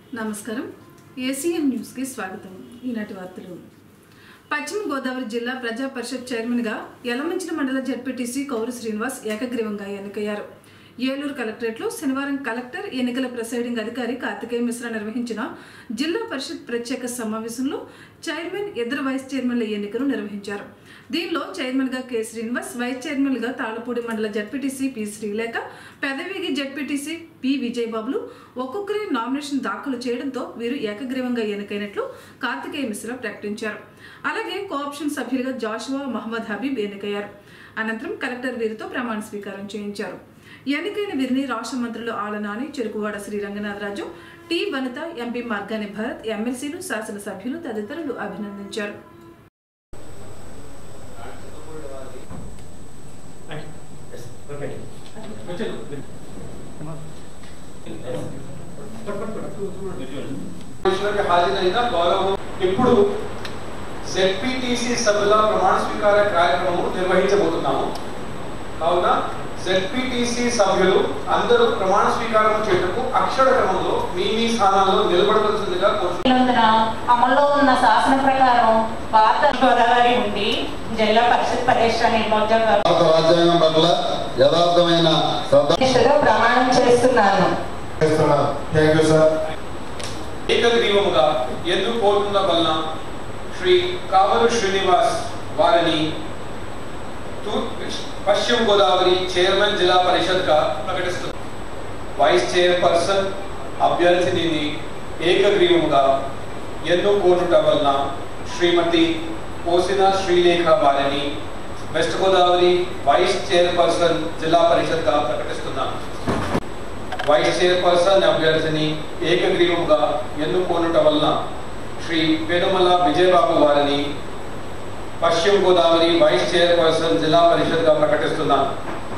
నమస్కారం ఏసీఎన్ న్యూస్కి స్వాగతం ఈనాటి వార్తలు పశ్చిమ గోదావరి జిల్లా ప్రజా పరిషత్ చైర్మన్గా యలమంచిన మండల జడ్పీటీసీ కౌరు శ్రీనివాస్ ఏకగ్రీవంగా ఎన్నికయ్యారు ఏలూరు కలెక్టరేట్లో శనివారం కలెక్టర్ ఎన్నికల ప్రిసైడింగ్ అధికారి కార్తికేయ మిశ్రా నిర్వహించిన జిల్లా పరిషత్ ప్రత్యేక సమావేశంలో చైర్మన్ ఇద్దరు వైస్ చైర్మన్ల ఎన్నికను నిర్వహించారు దీనిలో చైర్మన్గా కె శ్రీనివాస్ వైస్ చైర్మన్గా తాళపూడి మండల ZPTC P Srilekha Pedavegi ZPTC P విజయబాబులు ఒక్కొక్కరి నామినేషన్ దాఖలు చేయడంతో వీరు ఏకగ్రీవంగా ఎన్నికైనట్లు కార్తికేయ మిశ్రా ప్రకటించారు అలాగే కోఆప్షన్ సభ్యులుగా జాషువా మహమ్మద్ హబీబ్ ఎన్నికయ్యారు అనంతరం కలెక్టర్ వీరితో ప్రమాణ స్వీకారం చేయించారు ఎన్నికైన వీరిని రాష్ట్ర మంత్రులు ఆలనాని చెరుకువాడ శ్రీ రంగనాథరాజు టి వనిత ఎంపీ మార్గాని భరత్ ఎమ్మెల్సీలు శాసనసభ్యులు తదితరులు అభినందించారు కమిషనర్కి హాజరైన గౌరవం ఇప్పుడు జెడ్పీటీసీ సభ్యుల ప్రమాణ స్వీకార కార్యక్రమం నిర్వహించబోతున్నాము కావున జెడ్పీటీసీ సభ్యులు అందరూ ప్రమాణ స్వీకారం చేయటకు అక్షర క్రమంలో మీ మీ స్థానాల్లో నిలబడవలసిందిగా కోరుతున్నాను ఉన్నందున అమల్లో ఉన్న శాసన ప్రకారం భారత గోదావరి నుండి జిల్లా పరిషత్ పరీక్ష నిర్మోద్యోగ భారత రాజ్యాంగం పట్ల యథార్థమైన శ్రద్ధ నిష్ఠతో ప్రమాణం చేస్తున్నాను థ్యాంక్ యూ సార్ ఏకగ్రీవముగా ఎందుకు కోరుతున్న వలన శ్రీ కావలు శ్రీనివాస్ వారిని తూర్- పశ్చిమ గోదావరి చైర్మన్ జిల్లా పరిషత్ గా ప్రకటిస్తుంది వైస్ చైర్పర్సన్ అభ్యర్థిని ఏకగ్రీవముగా ఎందుకు కోరుట వలన శ్రీమతి పోసిన శ్రీలేఖ వారిని వెస్ట్ గోదావరి వైస్ చైర్పర్సన్ జిల్లా పరిషత్ గా ప్రకటిస్తున్నాను వైస్ చైర్పర్సన్ అభ్యర్థిని ఏకగ్రీవంగా ఎన్నుకోనుట వలన శ్రీ పెనుమల విజయబాబు వారిని పశ్చిమ గోదావరి వైస్ చైర్పర్సన్ జిల్లా పరిషత్గా ప్రకటిస్తున్నాను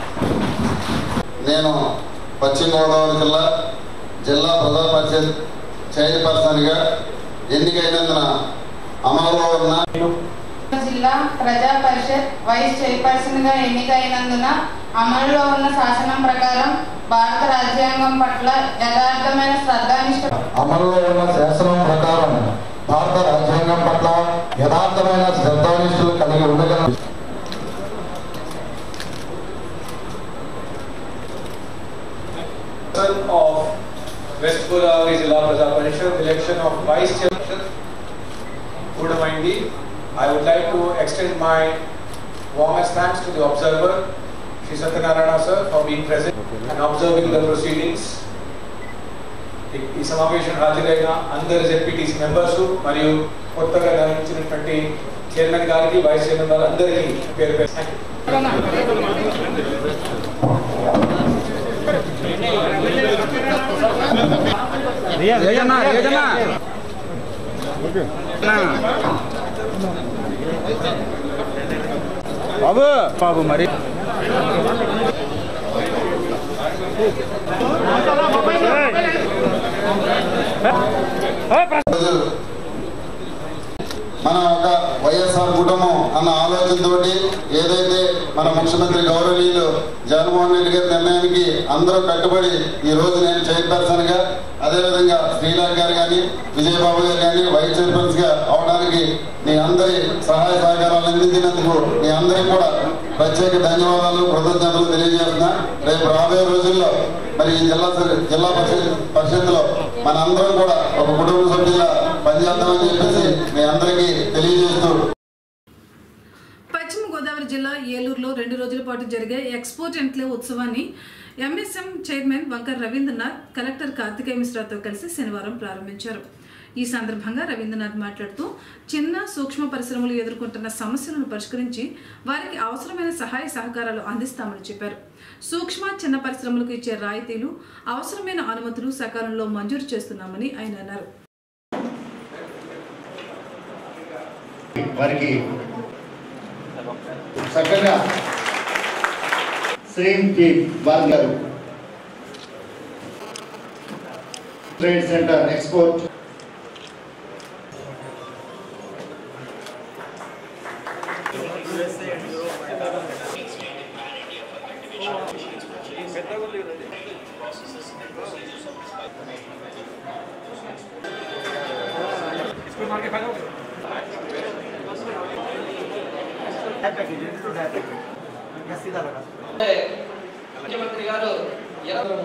నేను పశ్చిమ గోదావరి జిల్లా జిల్లా ప్రజా పరిషత్ చైర్పర్సన్గా ఎన్నికైనందున అమలులో ఉన్న జిల్లా ప్రజా పరిషత్ వైస్ చైర్పర్సన్ గా ఎన్నికైనందున అమలులో ఉన్న శాసనం ప్రకారం భారత రాజ్యాంగం పట్ల యథార్థమైన శ్రద్ధానిష్ట అమలులో ఉన్న శాసనం ప్రకారం భారత రాజ్యాంగం పట్ల యథార్థమైన శ్రద్ధానిష్ఠులు కలిగి ఉండగల Person of West Godavari Zilla Praja Parishad, election of vice chairperson. Udamandi, I would like to extend my warmest thanks to the observer, Shri Satyanarayana sir, for being present and observing the proceedings. ఈ- ఈ సమావేశం హాజరైన అందరు ZPTC members మరియు కొత్తగా నిర్వహించినటువంటి chairman గారికి vice chairman గారు అందరికీ పేరు పేరు థ్యాంక్ యూ రేజన్నా రేజన్నా బాబు బాబు మరి రోజు మన ఒక వైఎస్ఆర్ కుటుంబం అన్న ఆలోచనతోటి ఏదైతే మన ముఖ్యమంత్రి గౌరవనీయులు జగన్మోహన్ రెడ్డి గారి నిర్ణయానికి అందరూ కట్టుబడి ఈ రోజు నేను చైర్పర్సన్ గా అదేవిధంగా శ్రీలాక్ గారు కానీ విజయబాబు గారు కానీ వైస్ చైర్పర్సన్ గా అవడానికి మీ అందరి సహాయ సహకారాలు అందించినందుకు మీ అందరికీ కూడా ప్రత్యేక ధన్యవాదాలు కృతజ్ఞతలు తెలియజేస్తున్నా రేపు రాబోయే రోజుల్లో మరి ఈ జిల్లా సరి- జిల్లా పరిషత్ పరిషత్తులో మన అందరం కూడా ఒక కుటుంబ సభ్యులుగా పనిచేద్దామని చెప్పేసి మీ అందరికీ తెలియజేస్తూ పశ్చిమ గోదావరి జిల్లా ఏలూరులో రెండు రోజుల పాటు జరిగే ఎక్స్పోర్ట్ ఎన్క్లేవ్ ఉత్సవాన్ని MSM chairman Vanka Ravindranath collector Karthikeya మిశ్రాతో కలిసి శనివారం ప్రారంభించారు ఈ సందర్భంగా రవీంద్రనాథ్ మాట్లాడుతూ చిన్న సూక్ష్మ పరిశ్రమలు ఎదుర్కొంటున్న సమస్యలను పరిష్కరించి వారికి అవసరమైన సహాయ సహకారాలు అందిస్తామని చెప్పారు సూక్ష్మ చిన్న పరిశ్రమలకు ఇచ్చే రాయితీలు అవసరమైన అనుమతులు సకాలంలో మంజూరు చేస్తున్నామని ఆయన అన్నారు వారికి చక్కగా శ్రీమ్ కి బాల్ గారు ట్రేడ్ సెంటర్ ఎక్స్పోర్ట్ ముఖ్యమంత్రి గారు ఇరవై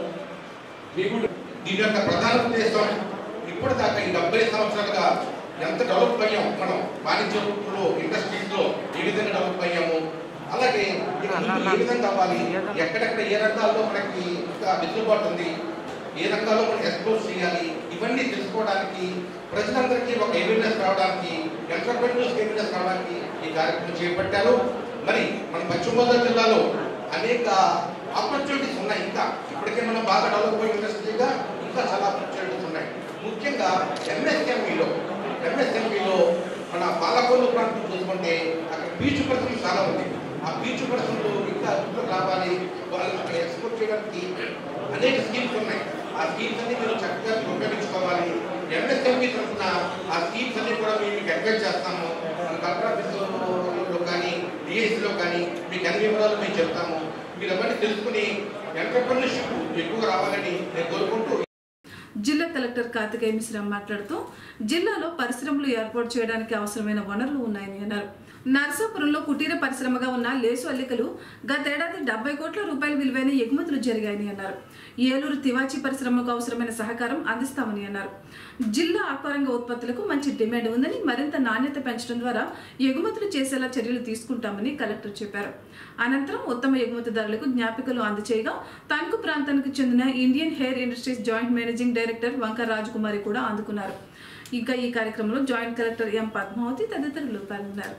దీని యొక్క ప్రధాన ఉద్దేశం ఇప్పుడు దాకా ఈ డెబ్బై సంవత్సరాలుగా ఎంత డెవలప్ అయ్యాం మనం వాణిజ్యంలో ఇండస్ట్రీస్ లో ఏ విధంగా డెవలప్ అయ్యాము అలాగే ఇక ముందు ఏ విధంగా అవ్వాలి ఎక్కడెక్కడ ఏ రంగాల్లో మనకి ఇంకా వెసులుబాటు ఉంది ఏ రంగాల్లో మనం ఎక్స్ప్లోర్ చేయాలి ఇవన్నీ తెలుసుకోవడానికి ప్రజలందరికీ ఒక అవేర్నెస్ రావడానికి ఎంటర్ప్రెన్యూర్స్ అవేర్నెస్ రావడానికి ఈ కార్యక్రమం చేపట్టారు మరి మన పశ్చిమ గోదావరి జిల్లాలో అనేక ఆపర్చునిటీస్ ఉన్నాయి ఇంకా ఇప్పటికే మనం బాగా డెవలప్ అయిన ఇండస్ట్రీగా ఇంకా చాలా ఆపర్చునిటీస్ ఉన్నాయి ముఖ్యంగా ఎంఎస్ఎంఈలో ఎంఎస్ఎంఈలో మన పాలకొల్లు ప్రాంతం చూసుకుంటే అక్కడ బీచ్ పరిశ్రమ చాలా ఉంది ఆ బీచ్ పరిశ్రమలో ఇంకా అభివృద్ధి రావాలి వాళ్ళు అక్కడ ఎక్స్పోర్ట్ చేయడానికి అనేక స్కీమ్స్ ఉన్నాయి ఆ స్కీమ్స్ అన్ని మీరు చక్కగా మీరు ఉపయోగించుకోవాలి ఎంఎస్ఎంఈ తరఫున ఆ స్కీమ్స్ అన్ని కూడా మేము మీకు అడ్వైజ్ చేస్తాము మన కలెక్టర్ ఆఫీసులో కానీ డిఎస్సిలో కానీ మీకు అన్ని వివరాలు మేము చెప్తాము మీరు అవన్నీ తెలుసుకుని ఎంటర్ప్రినర్షిప్ ఎక్కువగా రావాలని నేను కోరుకుంటూ జిల్లా కలెక్టర్ కార్తికేయ మిశ్రా మాట్లాడుతూ జిల్లాలో పరిశ్రమలు ఏర్పాటు చేయడానికి అవసరమైన వనరులు ఉన్నాయని అన్నారు నరసాపురంలో కుటీర పరిశ్రమగా ఉన్న లేసు అల్లికలు గతేడాది డెబ్బై కోట్ల రూపాయల విలువైన ఎగుమతులు జరిగాయని అన్నారు ఏలూరు తివాచీ పరిశ్రమకు అవసరమైన సహకారం అందిస్తామని అన్నారు జిల్లా ఆకారంగ ఉత్పత్తులకు మంచి డిమాండ్ ఉందని మరింత నాణ్యత పెంచడం ద్వారా ఎగుమతులు చేసేలా చర్యలు తీసుకుంటామని కలెక్టర్ చెప్పారు అనంతరం ఉత్తమ ఎగుమతిదారులకు జ్ఞాపికలు అందచేయగా తణుకు ప్రాంతానికి చెందిన Indian hair industries joint managing director Vanka Rajakumari కూడా అందుకున్నారు ఇంకా ఈ కార్యక్రమంలో జాయింట్ కలెక్టర్ ఎం పద్మావతి తదితరులు పాల్గొన్నారు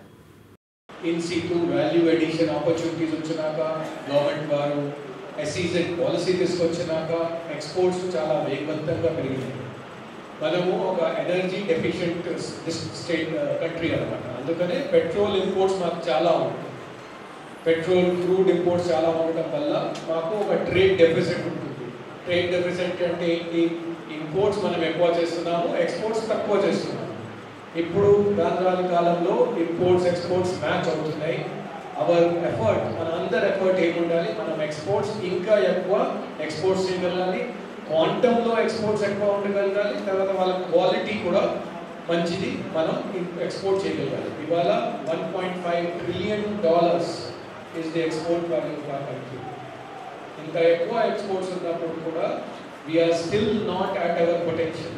in situ value addition opportunities వచ్చినాక గవర్నమెంట్ వారు ఎస్ఈజెడ్ పాలసీ తీసుకొచ్చినాక ఎక్స్పోర్ట్స్ చాలా వేగవంతంగా పెరిగినాయి మనము ఒక ఎనర్జీ డెఫిషియెంట్ స్టేట్ కంట్రీ అనమాట అందుకనే పెట్రోల్ ఇంపోర్ట్స్ మాకు చాలా ఉంటుంది పెట్రోల్ క్రూడ్ ఇంపోర్ట్స్ చాలా ఉండటం వల్ల మాకు ఒక ట్రేడ్ డెఫిసిట్ ఉంటుంది ట్రేడ్ డెఫిసిట్ అంటే ఏంటి ఇంపోర్ట్స్ మనం ఎక్కువ చేస్తున్నాము ఎక్స్పోర్ట్స్ తక్కువ చేస్తున్నాము ఇప్పుడు రాను రాని కాలంలో ఇంపోర్ట్స్ ఎక్స్పోర్ట్స్ మ్యాచ్ అవుతున్నాయి అవర్ ఎఫర్ట్ మన అందరి ఎఫర్ట్ ఏముండాలి మనం ఎక్స్పోర్ట్స్ ఇంకా ఎక్కువ ఎక్స్పోర్ట్స్ చేయగలగాలి క్వాంటంలో ఎక్స్పోర్ట్స్ ఎక్కువ ఉండగలగాలి తర్వాత వాళ్ళ క్వాలిటీ కూడా మంచిది మనం ఎక్స్పోర్ట్ చేయగలగాలి ఇవాళ one point five trillion dollars is the export value of our country ఇంకా ఎక్కువ ఎక్స్పోర్ట్స్ ఉన్నప్పుడు కూడా we are still not at our potential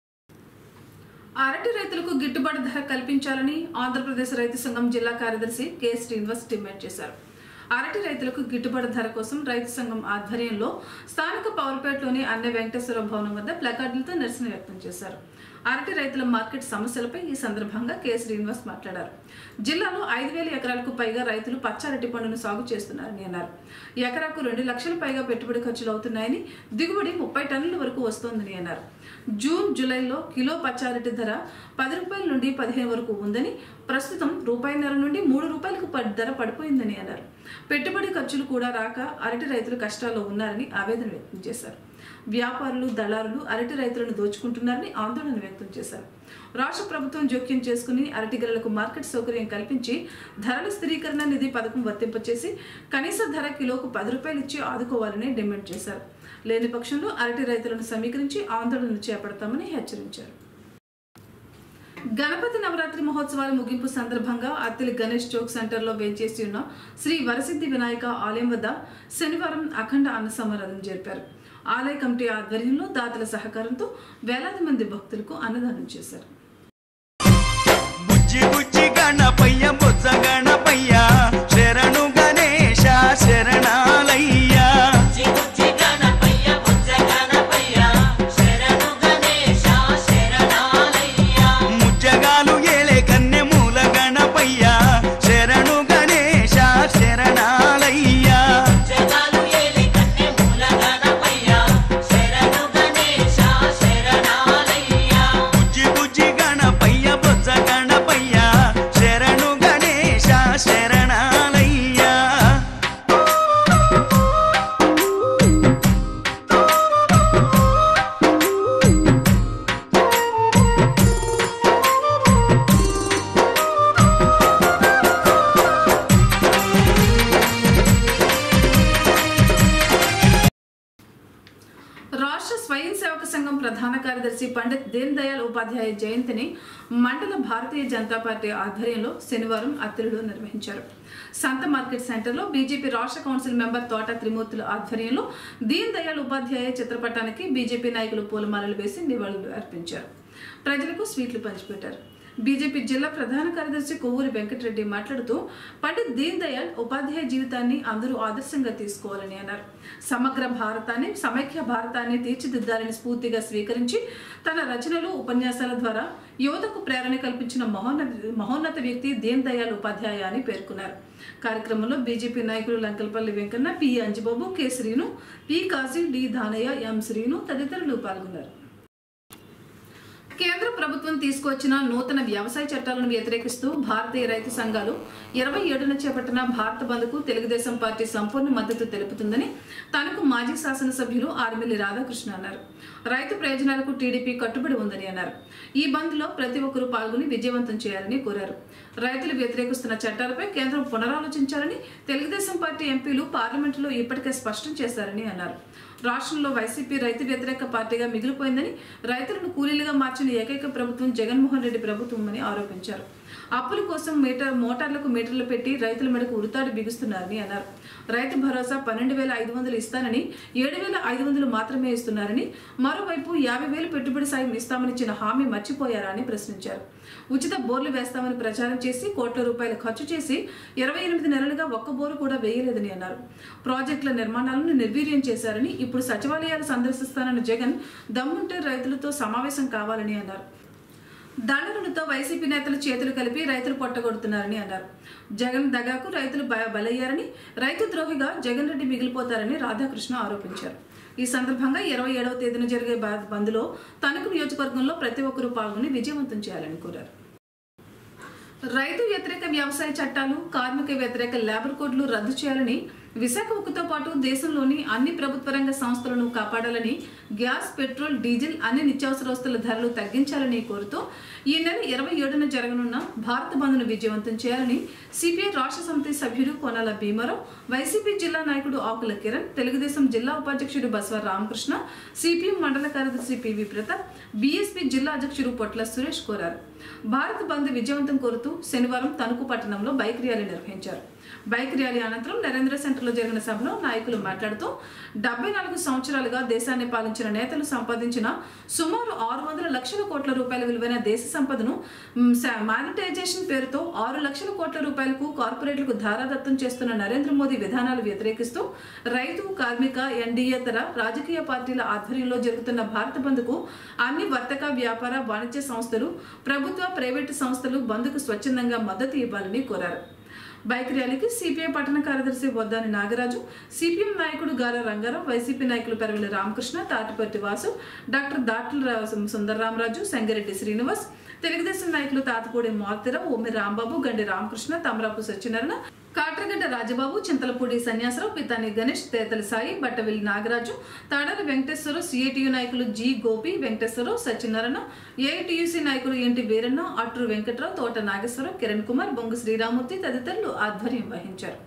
అరటి రైతులకు గిట్టుబాటు ధర కల్పించాలని ఆంధ్రప్రదేశ్ రైతు సంఘం జిల్లా కార్యదర్శి కె శ్రీనివాస్ డిమాండ్ చేశారు అరటి రైతులకు గిట్టుబాటు ధర కోసం రైతు సంఘం ఆధ్వర్యంలో స్థానిక పవర్పేటలోని అన్న వెంకటేశ్వర భవనం వద్ద ప్లకార్డులతో నిరసన వ్యక్తం చేశారు అరటి రైతుల మార్కెట్ సమస్యలపై ఈ సందర్భంగా కె శ్రీనివాస్ మాట్లాడారు జిల్లాలో ఐదు వేల ఎకరాలకు పైగా రైతులు పచ్చారటి పండును సాగు చేస్తున్నారని అన్నారు ఎకరాకు రెండు లక్షల పైగా పెట్టుబడి ఖర్చులు అవుతున్నాయని దిగుబడి ముప్పై టన్నుల వరకు వస్తోందని అన్నారు జూన్ జూలైలో కిలో పచ్చారటి ధర పది రూపాయల నుండి పదిహేను వరకు ఉందని ప్రస్తుతం రూపాయిన్నర నుండి మూడు రూపాయలకు ప- ధర పడిపోయిందని అన్నారు పెట్టుబడి ఖర్చులు కూడా రాక అరటి రైతులు కష్టాల్లో ఉన్నారని ఆవేదన వ్యక్తం చేశారు వ్యాపారులు దళారులు అరటి రైతులను దోచుకుంటున్నారని ఆందోళన వ్యక్తం చేశారు రాష్ట్ర ప్రభుత్వం జోక్యం చేసుకుని అరటి గెలలకు మార్కెట్ సౌకర్యం కల్పించి ధరల స్థిరీకరణ నిధి పథకం వర్తింపచేసి కనీస ధర కిలోకు పది రూపాయలు ఇచ్చి ఆదుకోవాలని డిమాండ్ చేశారు లేని పక్షంలో అరటి రైతులను సమీకరించి ఆందోళనలు చేపడతామని హెచ్చరించారు గణపతి నవరాత్రి మహోత్సవాల ముగింపు సందర్భంగా అత్తిలి గణేష్ చౌక్ సెంటర్లో వేంచేసి ఉన్న శ్రీ వరసిద్ధి వినాయక ఆలయం వద్ద శనివారం అఖండ అన్న సమారాధన జరిపారు ఆలయ కమిటీ ఆధ్వర్యంలో దాతల సహకారంతో వేలాది మంది భక్తులకు అన్నదానం చేశారు బుజ్జి బుజ్జి గణపయ్య బుజ్జ గణపయ్య శరణు గణేశ శరణాలయ్య ముజ్జగాలు ఏలే కన్నె మూల గణపయ్య శరణు గణేశ శరణాలయ్య బుజ్జి బుజ్జి గణపయ్య బుజ్జ గణపయ్య శరణు గణేశ శరణాలయ్య ప్రధాన కార్యదర్శి పండిత్ దీన్ దయాళ్ ఉపాధ్యాయ జయంతిని మండల భారతీయ జనతా పార్టీ ఆధ్వర్యంలో శనివారం అత్తిలిలో నిర్వహించారు సంత మార్కెట్ సెంటర్లో బీజేపీ రాష్ట్ర కౌన్సిల్ మెంబర్ తోట త్రిమూర్తుల ఆధ్వర్యంలో దీన్ దయాళ్ ఉపాధ్యాయ చిత్రపటానికి బీజేపీ నాయకులు పూలమాలలు వేసి నివాళులు అర్పించారు ప్రజలకు స్వీట్లు పంచిపెట్టారు బీజేపీ జిల్లా ప్రధాన కార్యదర్శి కొవ్వూరి వెంకటరెడ్డి మాట్లాడుతూ పండిత్ దీన్ దయాళ్ ఉపాధ్యాయ జీవితాన్ని అందరూ ఆదర్శంగా తీసుకోవాలని అన్నారు సమగ్ర భారతాన్ని సమైక్య భారతాన్ని తీర్చిదిద్దాలని స్ఫూర్తిగా స్వీకరించి తన రచనలు ఉపన్యాసాల ద్వారా యువతకు ప్రేరణ కల్పించిన మహోన్నత మహోన్నత వ్యక్తి దీన్ దయాళ్ ఉపాధ్యాయ అని పేర్కొన్నారు కార్యక్రమంలో బీజేపీ నాయకులు Lankalapalli Venkanna P Anjibabu K Srinu P Kasi D Danayya M Srinu తదితరులు పాల్గొన్నారు కేంద్ర ప్రభుత్వం తీసుకొచ్చిన నూతన వ్యవసాయ చట్టాలను వ్యతిరేకిస్తూ భారతీయ రైతు సంఘాలు ఇరవై ఏడున చేపట్టిన భారత బంద్కు తెలుగుదేశం పార్టీ సంపూర్ణ మద్దతు తెలుపుతుందని తనకు మాజీ శాసనసభ్యులు ఆర్మిల్లి రాధాకృష్ణ అన్నారు రైతు ప్రయోజనాలకు టీడీపీ కట్టుబడి ఉందని అన్నారు ఈ బంద్లో ప్రతి ఒక్కరూ పాల్గొని విజయవంతం చేయాలని కోరారు రైతులు వ్యతిరేకిస్తున్న చట్టాలపై కేంద్రం పునరాలోచించాలని తెలుగుదేశం పార్టీ ఎంపీలు పార్లమెంటులో ఇప్పటికే స్పష్టం చేశారని అన్నారు రాష్ట్రంలో వైసీపీ రైతు వ్యతిరేక పార్టీగా మిగిలిపోయిందని రైతులను కూలీలుగా మార్చిన ఏకైక ప్రభుత్వం జగన్మోహన్ రెడ్డి ప్రభుత్వమని ఆరోపించారు అప్పుల కోసం మీటర్ మోటార్లకు మీటర్లు పెట్టి రైతుల మెడకు ఉరితాడు బిగుస్తున్నారని అన్నారు రైతు భరోసా పన్నెండు వేల ఐదు వందలు ఇస్తానని ఏడు వేల ఐదు వందలు మాత్రమే ఇస్తున్నారని మరోవైపు యాభై వేలు పెట్టుబడి సాయం ఇస్తామని ఇచ్చిన హామీ మర్చిపోయారా అని ప్రశ్నించారు ఉచిత బోర్లు వేస్తామని ప్రచారం చేసి కోట్ల రూపాయలు ఖర్చు చేసి ఇరవై ఎనిమిది నెలలుగా ఒక్క బోరు కూడా వేయలేదని అన్నారు ప్రాజెక్టుల నిర్మాణాలను నిర్వీర్యం చేశారని ఇప్పుడు సచివాలయాలు సందర్శిస్తానన్న జగన్ దమ్ముంటే రైతులతో సమావేశం కావాలని అన్నారు దండనులతో వైసీపీ నేతలు చేతులు కలిపి రైతులు పొట్టగొడుతున్నారని అన్నారు జగన్ దగాకు రైతులు బ- బలయ్యారని రైతు ద్రోహిగా జగన్ రెడ్డి మిగిలిపోతారని రాధాకృష్ణ ఆరోపించారు ఈ సందర్భంగా ఇరవై ఏడవ తేదీన జరిగే బ- బంద్లో తణుకు నియోజకవర్గంలో ప్రతి ఒక్కరూ పాల్గొని విజయవంతం చేయాలని కోరారు రైతు వ్యతిరేక వ్యవసాయ చట్టాలు కార్మిక వ్యతిరేక లేబర్ కోడ్లు రద్దు చేయాలని విశాఖ ఉక్కుతో పాటు దేశంలోని అన్ని ప్రభుత్వ రంగ సంస్థలను కాపాడాలని గ్యాస్ పెట్రోల్ డీజిల్ అన్ని నిత్యావసర వస్తువుల ధరలు తగ్గించాలని కోరుతూ ఈ నెల ఇరవై ఏడున జరగనున్న భారత బంద్ను విజయవంతం చేయాలని సిపిఐ రాష్ట్ర సమితి సభ్యుడు కోనాల భీమారావు వైసీపీ జిల్లా నాయకుడు ఆకుల కిరణ్ తెలుగుదేశం జిల్లా ఉపాధ్యక్షుడు బస్వ రామకృష్ణ సిపిఎం మండల కార్యదర్శి పివి ప్రతాప్ బీఎస్పీ జిల్లా అధ్యక్షుడు పొట్ల సురేష్ కోరారు భారత్ బంద్ విజయవంతం కోరుతూ శనివారం తణుకు పట్టణంలో బైక్ ర్యాలీ నిర్వహించారు బైక్ ర్యాలీ అనంతరం నరేంద్ర సెంటర్లో జరిగిన సభలో నాయకులు మాట్లాడుతూ డెబ్బై నాలుగు సంవత్సరాలుగా దేశాన్ని పాలించిన నేతలు సంపాదించిన సుమారు ఆరు వందల లక్షల కోట్ల రూపాయల విలువైన దేశ సంపదను మ్, సా- మానిటైజేషన్ పేరుతో ఆరు లక్షల కోట్ల రూపాయలకు కార్పొరేట్లకు ధారాదత్తం చేస్తున్న నరేంద్ర మోదీ విధానాలు వ్యతిరేకిస్తూ రైతు కార్మిక ఎన్డీఏతర రాజకీయ పార్టీల ఆధ్వర్యంలో జరుగుతున్న భారత బంద్కు అన్ని వర్తక వ్యాపార వాణిజ్య సంస్థలు ప్రభుత్వ ప్రైవేటు సంస్థలు బంద్కు స్వచ్ఛందంగా మద్దతు ఇవ్వాలని కోరారు బైక్ ర్యాలీకి సిపిఐ పట్టణ కార్యదర్శి వద్దాని నాగరాజు సిపిఎం నాయకుడు గార రంగారావు వైసీపీ నాయకులు పెరవెల్లి రామకృష్ణ తాటిపర్తి వాసు డాక్టర్ దాట్ల రా- సుందరరామరాజు సంగారెడ్డి శ్రీనివాస్ తెలుగుదేశం నాయకులు తాతపూడి మారుతిరావు ఉమ్మి రాంబాబు గండి రామకృష్ణ తమరాపు సత్యనారాయణ కాట్రగడ్డ రాజబాబు చింతలపూడి సన్యాసరావు పితాని గణేష్ తేతలి సాయి బట్టవిల్లి నాగరాజు తాడారి వెంకటేశ్వరరావు సిఐటియు నాయకులు జి గోపి వెంకటేశ్వరరావు సత్యనారాయణ ఏఐటియుసి నాయకులు ఏంటి వీరన్న అట్రు వెంకట్రావు తోట నాగేశ్వరరావు కిరణ్ కుమార్ బొంగు శ్రీరామూర్తి తదితరులు ఆధ్వర్యం వహించారు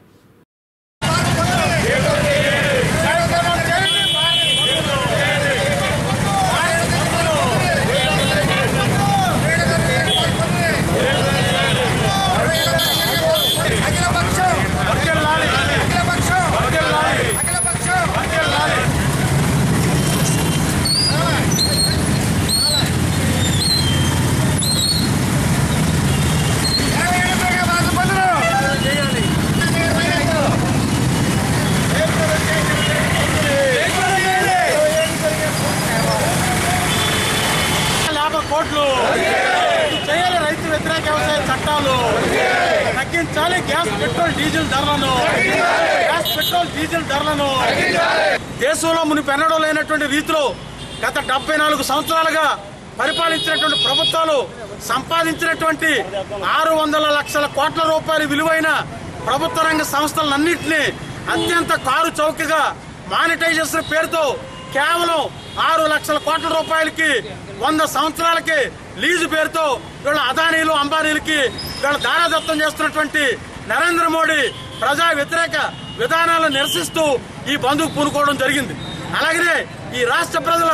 యాభై కోట్లు చేయాలి రైతు వ్యతిరేక వ్యవసాయ చట్టాలు తగ్గించాలి గ్యాస్ పెట్రోల్ డీజిల్ ధరలను గ్యాస్ పెట్రోల్ డీజిల్ ధరలను దేశంలో మునిపెన్నడూ లేనటువంటి రీతిలో గత డెబ్బై నాలుగు సంవత్సరాలుగా పరిపాలించినటువంటి ప్రభుత్వాలు సంపాదించినటువంటి ఆరు వందల లక్షల కోట్ల రూపాయల విలువైన ప్రభుత్వ రంగ సంస్థలన్నింటినీ అత్యంత కారు చౌకగా మానిటైజేషన్ పేరుతో కేవలం ఆరు లక్షల కోట్ల రూపాయలకి వంద సంవత్సరాలకి లీజు పేరుతో వీళ్ళ అదానీలు అంబానీలకి వీళ్ళ దారాదత్తం చేస్తున్నటువంటి నరేంద్ర మోడీ ప్రజా వ్యతిరేక విధానాలను నిరసిస్తూ ఈ బంధుకు పూనుకోవడం జరిగింది అలాగనే ఈ రాష్ట్ర ప్రజల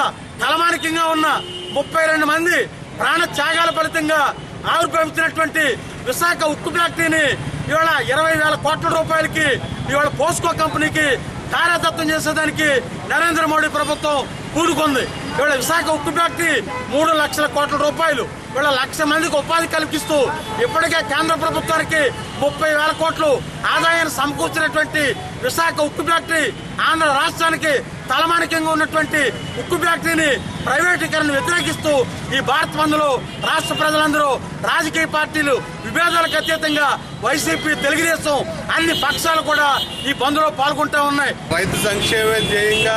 తలమానికంగా ఉన్న ముప్పై రెండు మంది ప్రాణ త్యాగాల ఫలితంగా ఆవిర్భవించినటువంటి విశాఖ ఉక్కు ఫ్యాక్టరీని ఇవాళ ఇరవై వేల కోట్ల రూపాయలకి ఇవాళ పోస్కో కంపెనీకి కార్యదత్తం చేసేదానికి నరేంద్ర మోడీ ప్రభుత్వం కూడుకుంది ఇవాళ విశాఖ ఉక్కు ఫ్యాక్టరీ మూడు లక్షల కోట్ల రూపాయలు ఇవాళ లక్ష మందికి ఉపాధి కల్పిస్తూ ఇప్పటికే కేంద్ర ప్రభుత్వానికి ముప్పై వేల కోట్లు ఆదాయాన్ని సమకూర్చినటువంటి విశాఖ ఉక్కు ఫ్యాక్టరీ ఆంధ్ర రాష్ట్రానికి తలమానికంగా ఉన్నటువంటి ఉక్కు ఫ్యాక్టరీని ప్రైవేటీకరణ వ్యతిరేకిస్తూ ఈ భారత్ బంద్లో రాష్ట్ర ప్రజలందరూ రాజకీయ పార్టీలు విభేదాలకు అతీతంగా వైసీపీ తెలుగుదేశం అన్ని పక్షాలు కూడా ఈ బంద్లో పాల్గొంటూ ఉన్నాయి రైతు సంక్షేమ ధ్యేయంగా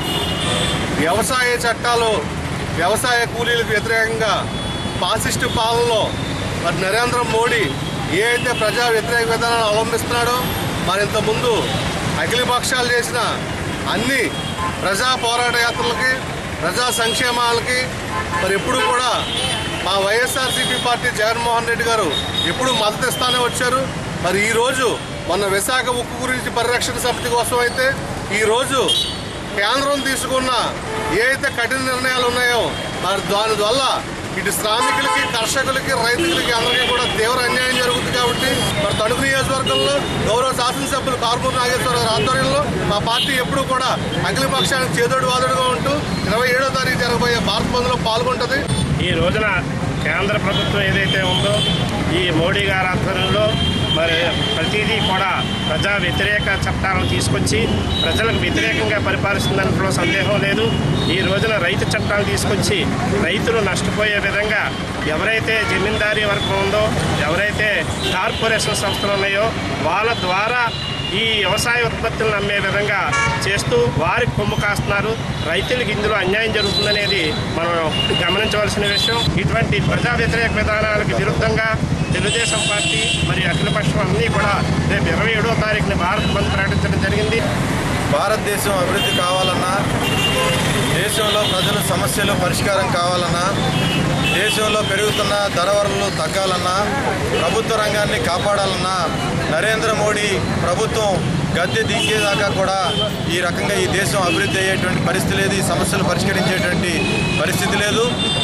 వ్యవసాయ చట్టాలు వ్యవసాయ కూలీలకు వ్యతిరేకంగా ఫాసిస్టు పాలనలో మరి నరేంద్ర మోడీ ఏ అయితే ప్రజా వ్యతిరేక విధానాలు అవలంబిస్తున్నాడో మరి ఇంతకుముందు అఖిల పక్షాలు చేసిన అన్ని ప్రజా పోరాట యాత్రలకి ప్రజా సంక్షేమాలకి మరి ఎప్పుడు కూడా మా వైఎస్ఆర్సీపీ పార్టీ జగన్మోహన్ రెడ్డి గారు ఎప్పుడు మద్దతు ఇస్తానే వచ్చారు మరి ఈరోజు మొన్న విశాఖ ఉక్కు గురించి పరిరక్షణ సమితి కోసం అయితే ఈరోజు కేంద్రం తీసుకున్న ఏ అయితే కఠిన నిర్ణయాలు ఉన్నాయో మరి దాని వల్ల ఇటు శ్రామికులకి కర్షకులకి రైతులకి అందరికీ కూడా తీవ్ర అన్యాయం జరుగుతుంది కాబట్టి మరి తణుకు నియోజకవర్గంలో గౌరవ శాసనసభ్యులు కార్పూర్ నాగేశ్వరరావు గారి ఆధ్వర్యంలో మా పార్టీ ఎప్పుడూ కూడా అఖిల పక్షానికి చేదోడు వాదోడుగా ఉంటూ ఇరవై ఏడో తారీఖు జరగబోయే భారత్ బంద్లో పాల్గొంటుంది ఈ రోజున కేంద్ర ప్రభుత్వం ఏదైతే ఉందో ఈ మోడీ గారి ఆధ్వర్యంలో మరి ప్రతిదీ కూడా ప్రజా వ్యతిరేక చట్టాలను తీసుకొచ్చి ప్రజలకు వ్యతిరేకంగా పరిపాలిస్తుందనట్లో సందేహం లేదు ఈ రోజున రైతు చట్టాలు తీసుకొచ్చి రైతులు నష్టపోయే విధంగా ఎవరైతే జమీందారీ వర్గం ఉందో ఎవరైతే కార్పొరేషన్ సంస్థలు ఉన్నాయో వాళ్ళ ద్వారా ఈ వ్యవసాయ ఉత్పత్తులను అమ్మే విధంగా చేస్తూ వారికి కొమ్ము కాస్తున్నారు రైతులకు ఇందులో అన్యాయం జరుగుతుందనేది మనం గమనించవలసిన విషయం ఇటువంటి ప్రజా వ్యతిరేక విధానాలకు విరుద్ధంగా తెలుగుదేశం పార్టీ మరియు అఖిలపక్షం అన్నీ కూడా రేపు ఇరవై ఏడో తారీఖున భారత్ బంద్ ప్రకటించడం జరిగింది భారతదేశం అభివృద్ధి కావాలన్నా దేశంలో ప్రజల సమస్యలు పరిష్కారం కావాలన్నా దేశంలో పెరుగుతున్న ధరవరలు తగ్గాలన్నా ప్రభుత్వ రంగాన్ని కాపాడాలన్నా నరేంద్ర మోడీ ప్రభుత్వం గద్దె దించేదాకా కూడా ఈ రకంగా ఈ దేశం అభివృద్ధి అయ్యేటువంటి పరిస్థితి లేదు ఈ సమస్యలు పరిష్కరించేటువంటి పరిస్థితి లేదు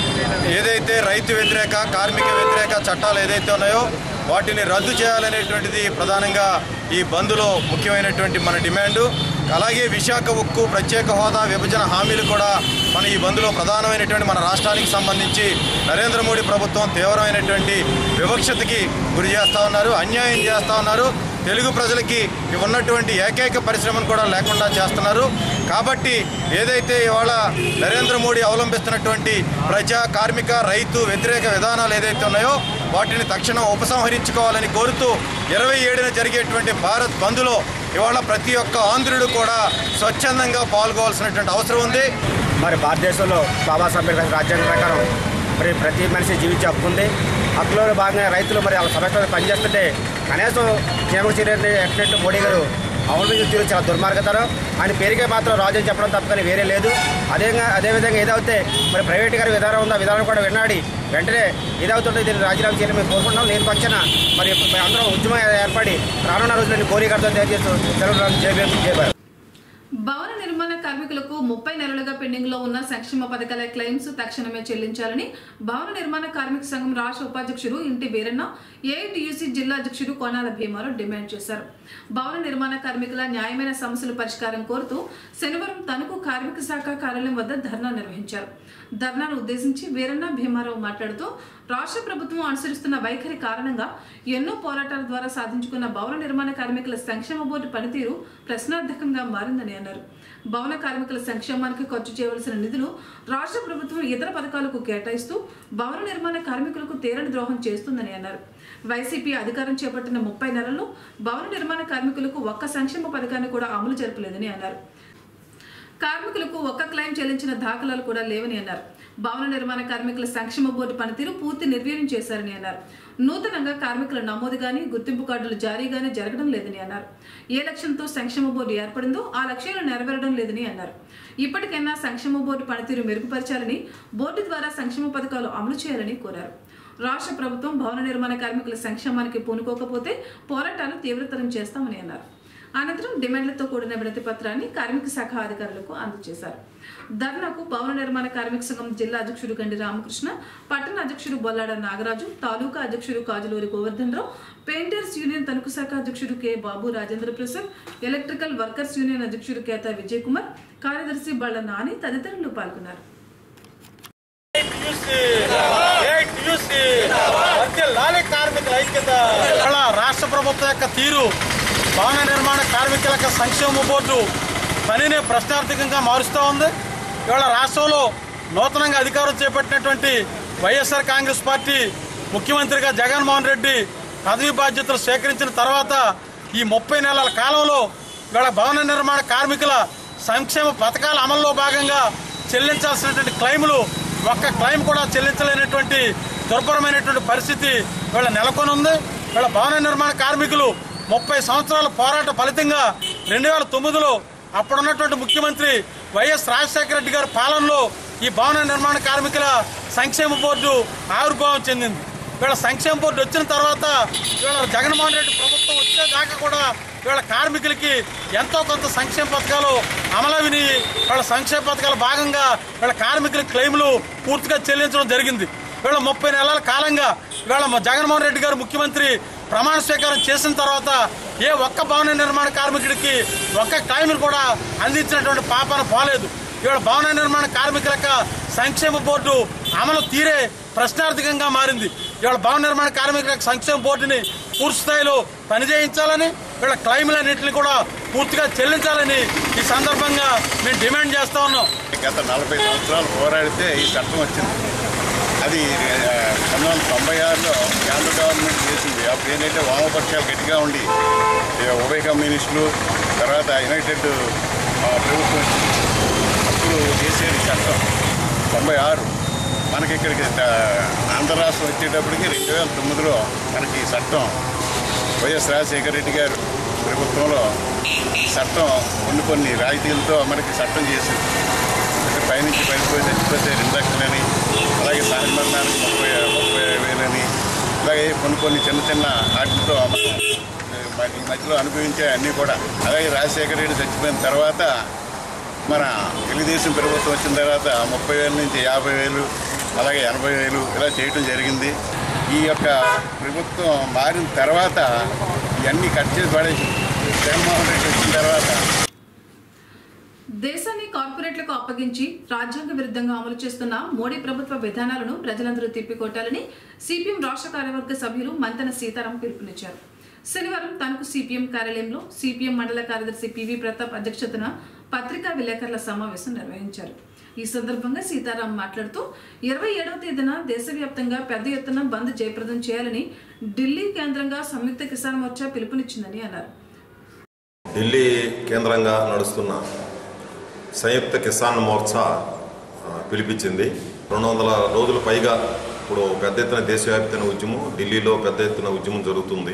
ఏదైతే రైతు వ్యతిరేక కార్మిక వ్యతిరేక చట్టాలు ఏదైతే ఉన్నాయో వాటిని రద్దు చేయాలనేటువంటిది ప్రధానంగా ఈ బంద్లో ముఖ్యమైనటువంటి మన డిమాండు అలాగే విశాఖ ఉక్కు ప్రత్యేక హోదా విభజన హామీలు కూడా మన ఈ బంద్లో ప్రధానమైనటువంటి మన రాష్ట్రానికి సంబంధించి నరేంద్ర మోడీ ప్రభుత్వం తీవ్రమైనటువంటి వివక్షతకి గురి చేస్తూ ఉన్నారు అన్యాయం చేస్తూ ఉన్నారు తెలుగు ప్రజలకి ఉన్నటువంటి ఏకైక పరిశ్రమను కూడా లేకుండా చేస్తున్నారు కాబట్టి ఏదైతే ఇవాళ నరేంద్ర మోడీ అవలంబిస్తున్నటువంటి ప్రజా కార్మిక రైతు వ్యతిరేక విధానాలు ఏదైతే ఉన్నాయో వాటిని తక్షణం ఉపసంహరించుకోవాలని కోరుతూ ఇరవై ఏడున జరిగేటువంటి భారత్ బంద్లో ఇవాళ ప్రతి ఒక్క ఆంధ్రుడు కూడా స్వచ్ఛందంగా పాల్గొవాల్సినటువంటి అవసరం ఉంది మరి భారతదేశంలో బాబాసాహెబ్ అంబేద్కర్ రాజ్యాంగం ప్రకారం మరి ప్రతి మనిషి జీవించే హక్కు ఉంది హక్కులో భాగంగా రైతులు మరి వాళ్ళ సమస్యలు పనిచేస్తుంటే కనీసం క్షేమ చర్యని ఎక్సిడెంట్ మోడీ గారు అవలంబించిన తీరు చాలా దుర్మార్గతరం ఆయన పేరుకే మాత్రం రాజు అని చెప్పడం తప్ప కానీ వేరే లేదు అదేవిధంగా అదేవిధంగా ఏదైతే మరి ప్రైవేట్ గారి విధానం ఉందో ఆ విధానం కూడా విన్నాడి వెంటనే ఏదవుతుందో దీన్ని రాజీనామా చేయాలని మేము కోరుకుంటున్నాం నేను పక్షాన మరి అందరం ఉద్యమం ఏర్పడి రానున్న రోజుల్లో కోరికలతో తెలియజేస్తూ సెలవు చేయబోయారు భవన నిర్మాణ కార్మికులకు ముప్పై నెలలుగా పెండింగ్ లో ఉన్న సంక్షేమ పథకాల క్లెయిమ్స్ తక్షణమే చెల్లించాలని భవన నిర్మాణ కార్మిక సంఘం రాష్ట్ర ఉపాధ్యక్షుడు ఇంటి వీరన్న ఏఐటియుసి జిల్లా అధ్యక్షుడు కోనాల భీమారావు డిమాండ్ చేశారు భవన నిర్మాణ కార్మికుల న్యాయమైన సమస్యల పరిష్కారం కోరుతూ శనివారం తణుకు కార్మిక శాఖ కార్యాలయం వద్ద ధర్నా నిర్వహించారు ధర్నాను ఉద్దేశించి వీరన్న భీమారావు మాట్లాడుతూ రాష్ట్ర ప్రభుత్వం అనుసరిస్తున్న వైఖరి కారణంగా ఎన్నో పోరాటాల ద్వారా సాధించుకున్న భవన నిర్మాణ కార్మికుల సంక్షేమ బోర్డు పనితీరు ప్రశ్నార్థకంగా మారిందని అన్నారు భవన కార్మికుల సంక్షేమానికి ఖర్చు చేయవలసిన నిధులు రాష్ట్ర ప్రభుత్వం ఇతర పథకాలకు కేటాయిస్తూ భవన నిర్మాణ కార్మికులకు తీరని ద్రోహం చేస్తుందని అన్నారు వైసీపీ అధికారం చేపట్టిన ముప్పై నెలల్లో భవన నిర్మాణ కార్మికులకు ఒక్క సంక్షేమ పథకాన్ని కూడా అమలు జరపలేదని అన్నారు కార్మికులకు ఒక్క క్లెయిమ్ చెల్లించిన దాఖలాలు కూడా లేవని అన్నారు భవన నిర్మాణ కార్మికుల సంక్షేమ బోర్డు పనితీరు పూర్తి నిర్వీర్యం చేశారని అన్నారు నూతనంగా కార్మికుల నమోదు గాని గుర్తింపు కార్డులు జారీ గానీ జరగడం లేదని అన్నారు ఏ లక్ష్యంతో సంక్షేమ బోర్డు ఏర్పడిందో ఆ లక్ష్యాలు నెరవేరడం లేదని అన్నారు ఇప్పటికైనా సంక్షేమ బోర్డు పనితీరు మెరుగుపరచాలని బోర్డు ద్వారా సంక్షేమ పథకాలు అమలు చేయాలని కోరారు రాష్ట్ర ప్రభుత్వం భవన నిర్మాణ కార్మికుల సంక్షేమానికి పూనుకోకపోతే పోరాటాలు తీవ్రతరం చేస్తామని అన్నారు అనంతరం డిమాండ్లతో కూడిన వినతి పత్రాన్ని కార్మిక శాఖ అధికారులకు అందజేశారు ధర్నాకు భవన నిర్మాణ కార్మిక సంఘం జిల్లా అధ్యక్షుడు గండి రామకృష్ణ పట్టణ అధ్యక్షుడు బొల్లాడ నాగరాజు తాలూకా అధ్యక్షుడు కాజులూరి గోవర్ధన్ రావు పెయింటర్స్ యూనియన్ తణుకు శాఖ అధ్యక్షుడు K Babu Rajendra Prasad electrical workers union అధ్యక్షుడు కేతా విజయ్ కుమార్ కార్యదర్శి బళ్ళ నాని తదితరులు పాల్గొన్నారు లాలి కార్మికుల ఐక్యత ఇవాళ రాష్ట్ర ప్రభుత్వం యొక్క తీరు భవన నిర్మాణ కార్మికుల యొక్క సంక్షేమ బోర్డు పనిని ప్రశ్నార్థకంగా మారుస్తూ ఉంది ఇవాళ రాష్ట్రంలో నూతనంగా అధికారం చేపట్టినటువంటి వైఎస్ఆర్ కాంగ్రెస్ పార్టీ ముఖ్యమంత్రిగా జగన్మోహన్ రెడ్డి పదవి బాధ్యతలు స్వీకరించిన తర్వాత ఈ ముప్పై నెలల కాలంలో ఇవాళ భవన నిర్మాణ కార్మికుల సంక్షేమ పథకాల అమల్లో భాగంగా చెల్లించాల్సినటువంటి క్లైములు ఒక్క క్లైమ్ కూడా చెల్లించలేనటువంటి దుర్భరమైనటువంటి పరిస్థితి వీళ్ళ నెలకొని ఉంది వీళ్ళ భవన నిర్మాణ కార్మికులు ముప్పై సంవత్సరాల పోరాట ఫలితంగా రెండు వేల తొమ్మిదిలో అప్పుడున్నటువంటి ముఖ్యమంత్రి వైఎస్ రాజశేఖర రెడ్డి గారి పాలనలో ఈ భవన నిర్మాణ కార్మికుల సంక్షేమ బోర్డు ఆవిర్భావం చెందింది వీళ్ళ సంక్షేమ బోర్డు వచ్చిన తర్వాత వీళ్ళ జగన్మోహన్ రెడ్డి ప్రభుత్వం వచ్చేదాకా కూడా వీళ్ళ కార్మికులకి ఎంతో కొంత సంక్షేమ పథకాలు అమలవిని వాళ్ళ సంక్షేమ పథకాల భాగంగా వీళ్ళ కార్మికుల క్లెయిమ్లు పూర్తిగా చెల్లించడం జరిగింది వీళ్ళ ముప్పై నెలల కాలంగా వీళ్ళ జగన్మోహన్ రెడ్డి గారు ముఖ్యమంత్రి ప్రమాణ స్వీకారం చేసిన తర్వాత ఏ ఒక్క భవన నిర్మాణ కార్మికుడికి ఒక్క క్లైమ్ను కూడా అందించినటువంటి పాపన పోలేదు ఇవాళ భవన నిర్మాణ కార్మికుల యొక్క సంక్షేమ బోర్డు అమలు తీరే ప్రశ్నార్థకంగా మారింది ఇవాళ భవన నిర్మాణ కార్మికుల యొక్క సంక్షేమ బోర్డుని పూర్తి స్థాయిలో పనిచేయించాలని వీళ్ళ క్లైములన్నింటినీ కూడా పూర్తిగా చెల్లించాలని ఈ సందర్భంగా మేము డిమాండ్ చేస్తా ఉన్నాం గత నలభై సంవత్సరాలు పోరాడితే ఈ చట్టం వచ్చింది అది ఆ, పంతొమ్మిది వందల తొంభై ఆరులో కేంద్ర గవర్నమెంట్ చేసింది అప్పుడు ఏంటంటే వామపక్షాలు గట్టిగా ఉండి ఈ ఉభయ కమ్యూనిస్టులు తర్వాత యునైటెడ్ ఆ, ప్రభుత్వం వచ్చింది. అప్పుడు చేసేది చట్టం తొంభై ఆరు మనకి ఇక్కడికి ఆ, ఆంధ్ర రాష్ట్రం వచ్చేటప్పటికి రెండు వేల తొమ్మిదిలో మనకి ఈ చట్టం వైఎస్ రాజశేఖర రెడ్డి గారు ప్రభుత్వంలో ఈ చట్టం కొన్ని కొన్ని రాయితీలతో మనకి చట్టం చేసింది అంటే పైనుంచి పడిపోయి చచ్చిపోతే రెండు లక్షలని అలాగే సాని మరణానికి ముప్పై ముప్పై వేలని అలాగే కొన్ని కొన్ని చిన్న చిన్న వాటితో మనం మరి ఈ మధ్యలో అనుభవించే అన్నీ కూడా అలాగే రాజశేఖర రెడ్డి చచ్చిపోయిన తర్వాత మన తెలుగుదేశం ప్రభుత్వం వచ్చిన తర్వాత ముప్పై వేల నుంచి యాభై వేలు అలాగే ఎనభై వేలు ఇలా చేయటం జరిగింది ఈ యొక్క ప్రభుత్వం మారిన తర్వాత ఇవన్నీ కట్ చేసి పడేసి జగన్మోహన్ రెడ్డి వచ్చిన తర్వాత దేశాన్ని కార్పొరేట్లకు అప్పగించి రాజ్యాంగ విరుద్ధంగా అమలు చేస్తున్న మోడీ ప్రభుత్వ విధానాలను ప్రజలందరూ తిప్పికొట్టాలని సిపిఎం రాష్ట్ర కార్యవర్గ సభ్యులు మంతన సీతారాం పిలుపునిచ్చారు శనివారం తనకు సిపిఎం కార్యాలయంలో సిపిఎం మండల కార్యదర్శి పివి ప్రతాప్ అధ్యక్షతన పత్రికా విలేకరుల సమావేశం నిర్వహించారు ఈ సందర్భంగా సీతారాం మాట్లాడుతూ ఇరవై ఏడవ తేదీన దేశవ్యాప్తంగా పెద్ద ఎత్తున బంద్ జయప్రదం చేయాలని ఢిల్లీ కేంద్రంగా సంయుక్త కిసాన్ మోర్చా పిలుపునిచ్చిందని అన్నారు ఢిల్లీ కేంద్రంగా నడుస్తున్న సంయుక్త కిసాన్ మోర్చా ఆ, పిలిపించింది రెండు వందల రోజుల పైగా ఇప్పుడు పెద్ద ఎత్తున దేశవ్యాప్తమైన ఉద్యమం ఢిల్లీలో పెద్ద ఎత్తున ఉద్యమం జరుగుతుంది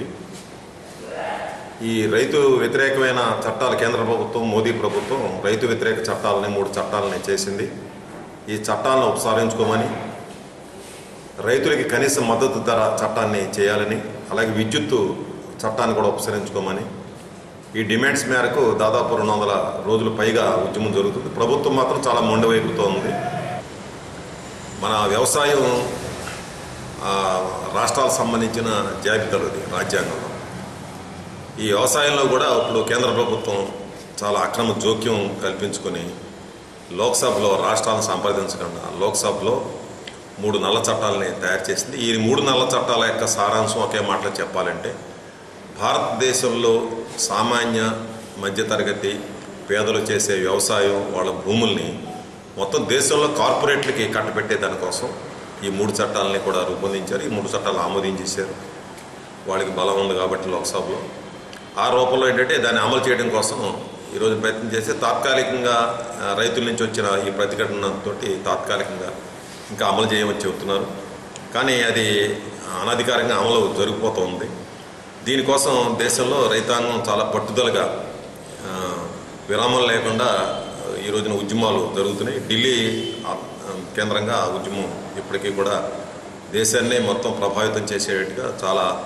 ఈ రైతు వ్యతిరేకమైన చట్టాలు కేంద్ర ప్రభుత్వం మోదీ ప్రభుత్వం రైతు వ్యతిరేక చట్టాలని మూడు చట్టాలని చేసింది ఈ చట్టాలను ఉపసంహరించుకోమని రైతులకి కనీస మద్దతు ధర చట్టాన్ని చేయాలని అలాగే విద్యుత్తు చట్టాన్ని కూడా ఉపసంహరించుకోమని ఈ డిమాండ్స్ మేరకు దాదాపు రెండు వందల రోజుల పైగా ఉద్యమం జరుగుతుంది ప్రభుత్వం మాత్రం చాలా మొండి వైపుతో ఉంది మన వ్యవసాయం ఆ, రాష్ట్రాలకు సంబంధించిన జాబితాలు అది రాజ్యాంగంలో ఈ వ్యవసాయంలో కూడా ఇప్పుడు కేంద్ర ప్రభుత్వం చాలా అక్రమ జోక్యం కల్పించుకొని లోక్సభలో రాష్ట్రాలను సంప్రదించకుండా లోక్సభలో మూడు నల్ల చట్టాలని తయారు చేసింది ఈ మూడు నల్ల చట్టాల యొక్క సారాంశం ఒకే మాటలో చెప్పాలంటే భారతదేశంలో సామాన్య మధ్యతరగతి పేదలు చేసే వ్యవసాయం వాళ్ళ భూముల్ని మొత్తం దేశంలో కార్పొరేట్లకి కట్టబెట్టే దానికోసం ఈ మూడు చట్టాలని కూడా రూపొందించారు ఈ మూడు చట్టాలు ఆమోదించేశారు వాళ్ళకి బలం ఉంది కాబట్టి లోక్సభలో ఆ రూపంలో ఏంటంటే దాన్ని అమలు చేయడం కోసం ఈరోజు ప్రయత్నం చేస్తే తాత్కాలికంగా ఆ, రైతుల నుంచి వచ్చిన ఈ ప్రతిఘటనతో తాత్కాలికంగా ఇంకా అమలు చేయమని చెబుతున్నారు కానీ అది అనధికారంగా అమలు జరిగిపోతుంది దీనికోసం దేశంలో రైతాంగం చాలా పట్టుదలగా ఆ, విరామం లేకుండా ఈ రోజున ఉద్యమాలు జరుగుతున్నాయి ఢిల్లీ ఆ, కేంద్రంగా ఆ ఉద్యమం ఇప్పటికీ కూడా దేశాన్ని మొత్తం ప్రభావితం చేసేట్టుగా చాలా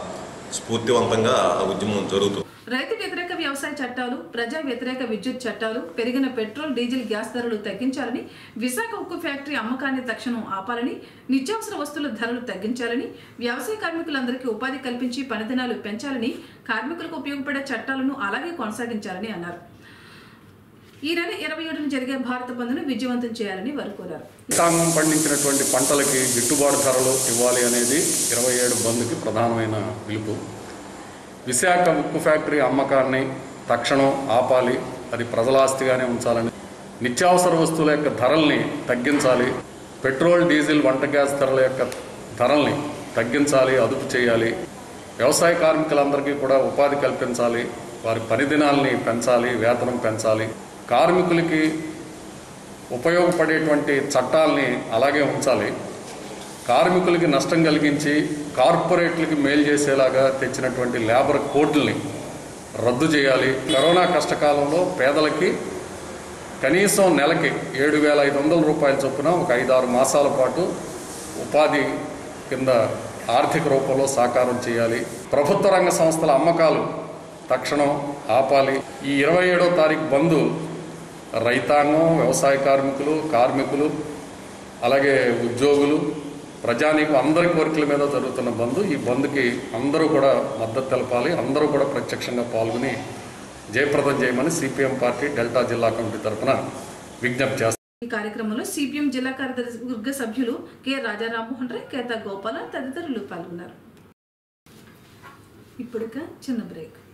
స్ఫూర్తివంతంగా ఆ ఉద్యమం జరుగుతుంది రైతు వ్యతిరేక వ్యవసాయ చట్టాలు ప్రజా వ్యతిరేక విద్యుత్ చట్టాలు పెరిగిన పెట్రోల్ డీజిల్ గ్యాస్ ధరలు తగ్గించాలని విశాఖ ఉక్కు ఫ్యాక్టరీ అమ్మకాన్ని తక్షణం ఆపాలని నిత్యావసర వస్తువుల ధరలు తగ్గించాలని వ్యవసాయ కార్మికులందరికీ ఉపాధి కల్పించి పనిదినాలు పెంచాలని కార్మికులకు ఉపయోగపడే చట్టాలను అలాగే కొనసాగించాలని అన్నారు ఈ నెల ఇరవై ఏడున జరిగే భారత బంద్ను విజయవంతం చేయాలని వారు కోరారు రైతాంగం పండించినటువంటి పంటలకి గిట్టుబాటు ధరలు ఇవ్వాలి అనేది ఇరవై ఏడు బంద్కి ప్రధానమైన పిలుపు విశాఖ ఉక్కు ఫ్యాక్టరీ అమ్మకాన్ని తక్షణం ఆపాలి అది ప్రజలాస్తిగానే ఉంచాలని నిత్యావసర వస్తువుల యొక్క ధరల్ని తగ్గించాలి పెట్రోల్ డీజిల్ వంట గ్యాస్ ధరల యొక్క ధరల్ని తగ్గించాలి అదుపు చేయాలి వ్యవసాయ కార్మికులందరికీ కూడా ఉపాధి కల్పించాలి వారి పని దినాల్ని పెంచాలి వేతనం పెంచాలి కార్మికులకి ఉపయోగపడేటువంటి చట్టాలని అలాగే ఉంచాలి కార్మికులకి నష్టం కలిగించి కార్పొరేట్లకి మేలు చేసేలాగా తెచ్చినటువంటి లేబర్ కోడ్లని రద్దు చేయాలి కరోనా కష్టకాలంలో పేదలకి కనీసం నెలకి ఏడు వేల ఐదు వందల రూపాయల చొప్పున ఒక ఐదారు మాసాల పాటు ఉపాధి కింద ఆర్థిక రూపంలో సాకారం చేయాలి ప్రభుత్వ రంగ సంస్థల అమ్మకాలు తక్షణం ఆపాలి ఈ ఇరవై ఏడో తారీఖు బంధు రైతాంగం వ్యవసాయ కార్మికులు కార్మికులు అలాగే ఉద్యోగులు ప్రజానీకు అందరి కోరికల మీద జరుగుతున్న బంద్ ఈ బంద్కి అందరూ కూడా మద్దతు తెలపాలి అందరూ కూడా ప్రత్యక్షంగా పాల్గొని జయప్రదం చేయమని సిపిఎం పార్టీ డెల్టా జిల్లా కమిటీ తరఫున విజ్ఞప్తి చేస్తారు ఈ కార్యక్రమంలో సిపిఎం జిల్లా కార్యదర్శి వర్గ సభ్యులు కె రాజారామ్మోహన్ రాయ్ కేతా గోపాల తదితరులు పాల్గొన్నారు ఇప్పుడుక చిన్న బ్రేక్